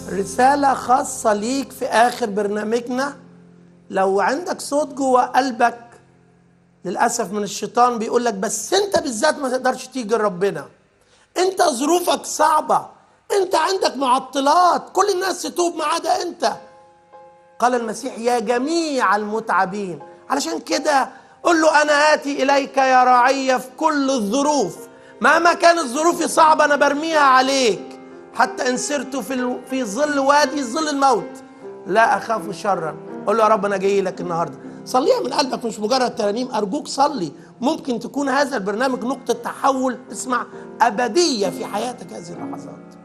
رسالة خاصة ليك في آخر برنامجنا لو عندك صوت جوه قلبك للأسف من الشيطان بيقول لك بس أنت بالذات ما تقدرش تيجي لربنا أنت ظروفك صعبة أنت عندك معطلات كل الناس تتوب ما عدا أنت قال المسيح يا جميع المتعبين علشان كده قل له أنا آتي إليك يا راعي في كل الظروف مهما كانت ظروفي صعبة أنا برميها عليك حتى إن سرت في ال... في ظل وادي ظل الموت لا أخاف شرا قل له يا رب أنا جاي لك النهاردة صليها من قلبك مش مجرد ترانيم أرجوك صلي ممكن تكون هذا البرنامج نقطة تحول اسمع أبدية في حياتك هذه اللحظات